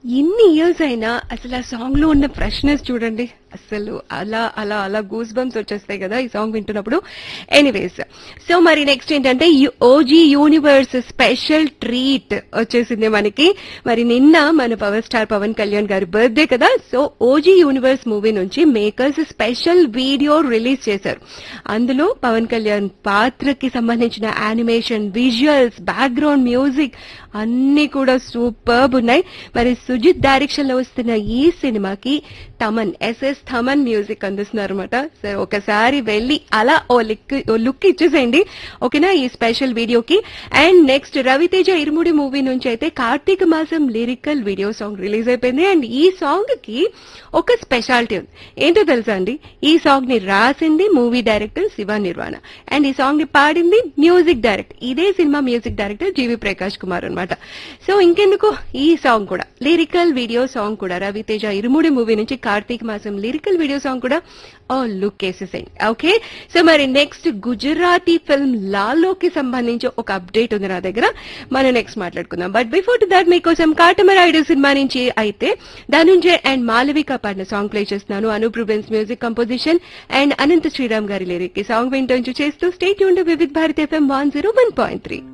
ఇన్ని ఇయర్స్ అయినా అసలు ఆ సాంగ్ లో ఉన్న ఫ్రెష్నెస్ చూడండి అసలు అలా అలా అలా గూస్ బంప్స్ వచ్చేస్తాయి కదా ఈ సాంగ్ వింటున్నప్పుడు ఎనీవేస్ సో మరి నెక్స్ట్ ఏంటంటే ఓజీ యూనివర్స్ స్పెషల్ ట్రీట్ వచ్చేసింది మనకి మరి నిన్న మన పవర్ స్టార్ పవన్ కళ్యాణ్ గారి బర్త్డే కదా సో ఓజీ యూనివర్స్ మూవీ నుంచి మేకర్స్ స్పెషల్ వీడియో రిలీజ్ చేశారు అందులో పవన్ కళ్యాణ్ పాత్రకి సంబంధించిన యానిమేషన్ విజువల్స్ బ్యాక్గ్రౌండ్ మ్యూజిక్ అన్ని కూడా సూపర్బ్ ఉన్నాయి మరి సుజిత్ డైరెక్షన్ లో వస్తున్న ఈ సినిమాకి తమన్ ఎస్ఎస్ థమన్ మ్యూజిక్ అందిస్తున్నారు అనమాట సో ఒకసారి వెళ్ళి అలా ఓ లిక్ ఓ లుక్ ఇచ్చేసేయండి ఓకేనా ఈ స్పెషల్ వీడియోకి and next Raviteja Irumudi movie నుంచి అయితే కార్తీక మాసం లిరికల్ వీడియో సాంగ్ రిలీజ్ అయిపోయింది అండ్ ఈ సాంగ్ కి ఒక స్పెషాలిటీ ఉంది ఏంటో తెలుసా అండి ఈ సాంగ్ ని రాసింది movie director Shiva Nirvana and ఈ సాంగ్ ని పాడింది మ్యూజిక్ డైరెక్టర్ ఇదే cinema music director GV Prakash Kumar అన్నమాట సో ఇంకెందుకు ఈ సాంగ్ కూడా లిరికల్ వీడియో సాంగ్ కూడా రవితేజ ఇరుముడి మూవీ నుంచి కార్తీక మాసం లిరికల్ వీడియో సాంగ్ కూడా ఓ లుక్ వేసేసాయి ఓకే సో మరి నెక్స్ట్ గుజరాతీ ఫిల్మ్ లాలోకి సంబంధించి ఒక అప్డేట్ ఉంది నా దగ్గర మనం నెక్స్ట్ మాట్లాడుకుందాం బట్ బిఫోర్ టు దాట్ మీకోసం కాటమరాయుడు సినిమా నుంచి అయితే ధనుంజయ్ అండ్ మాలవిక పాడిన సాంగ్ ప్లే చేస్తున్నాను Anup Rubens music composition and Anantha Sriram గారి లిరిక్ ఈ సాంగ్ వింటూ చేస్తూ స్టేట్ యూన్ Vividh Bharat FM one zero one point three